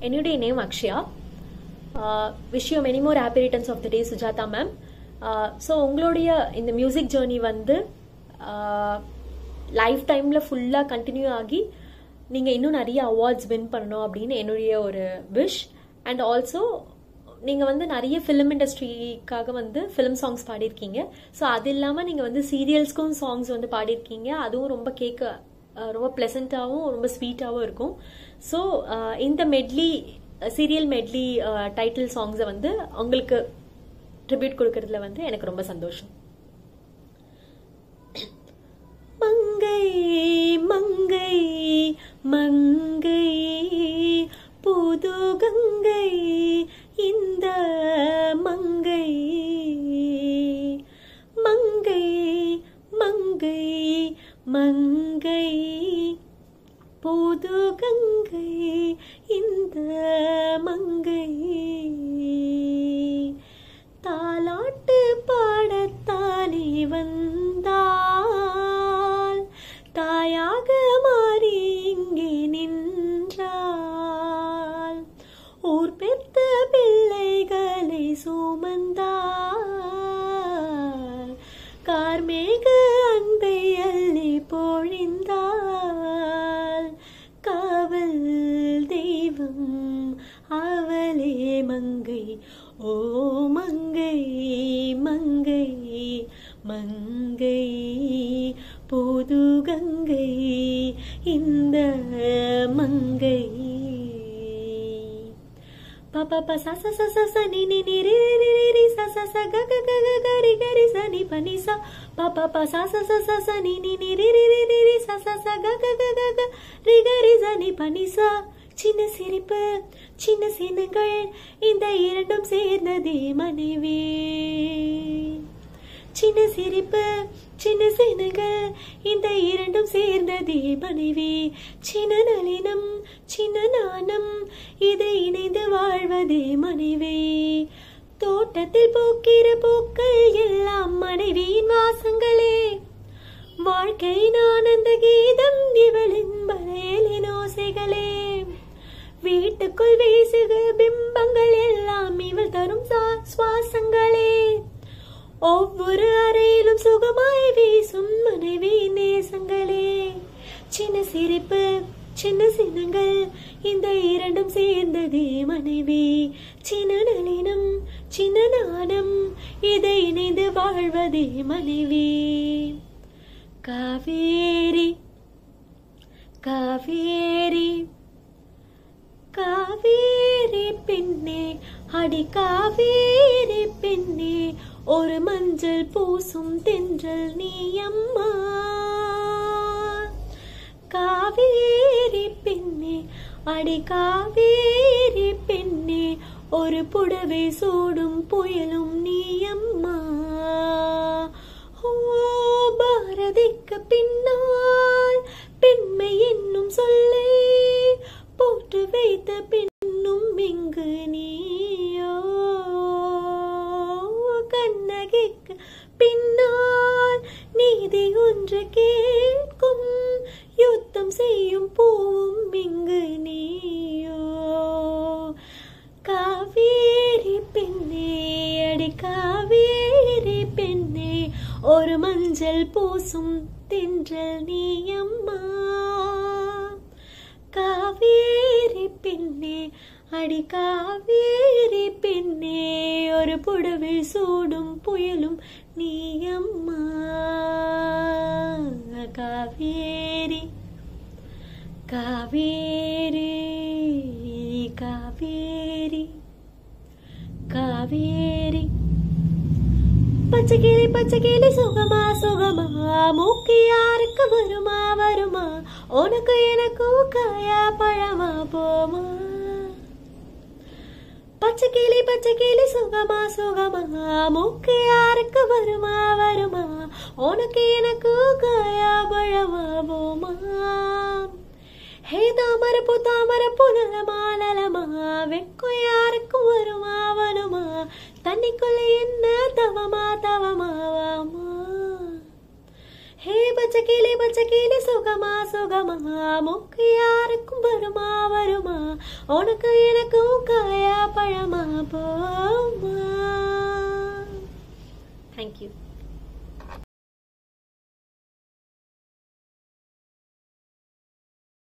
என்னுடைய name Akshaya wish you many more happy returns of the day Sujatha ma'am so உங்களுடைய இந்த music journey வந்து life டைமில் ஃபுல்லாக கண்டினியூ ஆகி நீங்கள் இன்னும் நிறைய அவார்ட்ஸ் வின் பண்ணணும் அப்படின்னு என்னுடைய ஒரு விஷ் அண்ட் ஆல்சோ நீங்கள் வந்து நிறைய ஃபிலிம் இண்டஸ்ட்ரிக்காக வந்து ஃபிலிம் சாங்ஸ் பாடியிருக்கீங்க ஸோ அது இல்லாமல் நீங்கள் வந்து சீரியல்ஸ்க்கும் சாங்ஸ் வந்து பாடியிருக்கீங்க அதுவும் ரொம்ப கேட்க அஹ், ரொம்ப ப்ளசண்ட்டாகவும் ரொம்ப ஸ்வீட்டாகவும் இருக்கும் ஸோ இந்த மெட்லி சீரியல் மெட்லி டைட்டில் சாங்ஸை வந்து உங்களுக்கு ட்ரிபியூட் கொடுக்கறதுல வந்து எனக்கு ரொம்ப சந்தோஷம் மங்கை மங்கை மங்கை புது கங்கை இந்த மங்கை மங்கை மங்கை மங்கை புது கங்கை இந்த மங்கை தாலாட்டு பாடத்தானே வந்தாள் தாயாக மாறி இங்கே நின்றாள் ஊர் பெத்த பிள்ளைகளை சுமந்தாள் கார்மேக அன்பை அள்ளி பொழிந்தாள் காவல் தெய்வம் அவளே மங்கை ஓ மங்கை மங்கை மங்கை புது கங்கை இந்த மங்கை பா பா ச ச ச ச ச நி நி நி ரி ரி ரி ரி ரி ச ச ச க க க க க ரி க ரி ச நி ப நி ச பா பா பா ச ச ச ச ச நி நி நி ரி ரி ரி ரி ரி ச ச ச க க க க க ரி க ரி ச நி ப நி ச சின்ன சிரிப்பு சின்ன சின்னங்கள் இந்த இரண்டும் சேர்ந்ததே மனைவி சின்ன சிரிப்பு சின்ன சின்னங்கள் இந்த இரண்டும் சேர்ந்ததே மனைவி சின்ன நளினம் சின்ன நாணம் இது இணைந்து வாழ்வதே மனைவி தோட்டத்தில் பூக்கிற பூக்கள் எல்லாம் மனைவியின் வாசங்களே வாழ்க்கையின் ஆனந்த கீதம் இவளின் வரையலின் ஓசைகளே வீட்டுக்குள் வீசுக பிம்பங்கள் எல்லாம் இவள் தரும் சா- சுவாசங்களே ஒவ்வொரு அறையிலும் சுகமாய் வீசும் மனைவி நேசங்களே சின்ன சிரிப்பு சின்ன சின்னங்கள் இந்த இரண்டும் சேர்ந்ததே மனைவி சின்ன நளினம் சின்ன நாணம் இதை இணைந்து வாழ்வதே மனைவி காவேரி காவேரி காவேரி பெண்ணே அடி காவேரி பெண்ணே ஒரு மஞ்சள் பூசும் தென்றல் நீ அம்மா காவேரி பெண்ணே அடி காவேரி பெண்ணே ஒரு புடவை சூடும் புயலும் நீ அம்மா ஓ பாரதிக்கு பின்னால் பெண்மை என்னும் சொல்லை போட்டு வைத்த பெண்ணும் இங்கு நீயோ கண்ணகிக்கு பின்னால் நீதி ஒன்று கேட்கும் யுத்தம் செய்யும் பூவும் இங்கு நீயோ காவேரி பெண்ணே அடி காவேரி பெண்ணே ஒரு மஞ்சள் பூசும் தென்றல் நீ அம்மா காவேரி பெண்ணே அடி காவேரி பெண்ணே ஒரு புடவை சூடும் புயலும் நீ அம்மா காவேரி காவேரி காவேரி காவேரி பச்சைக்கிளி பச்சைக்கிளி சுகமா சுகமா மூக்கு யாருக்கு வருமா வருமா உனக்கு எனக்கும் காயா பழமா போமா பச்சைக்கிளி பச்சைக்கிளி சுகமா சுகமா மூக்கு யாருக்கு வருமா வருமா உனக்கு எனக்கு காயா பழமா போமா ஹே தாமரப்பூ தாமரப்பூ நலமா நலமா வெக்கம் யாருக்கும் வருமா வருமா தண்ணிக்குள்ள என்ன தவமா தவமா வாமா ஹே பச்சைக்கிளி பச்சைக்கிளி சுகமா சுகமா மூக்கு யாருக்கும் வருமா வருமா உனக்கு எனக்கும் காயா பழமா போமா தேங்க்யூ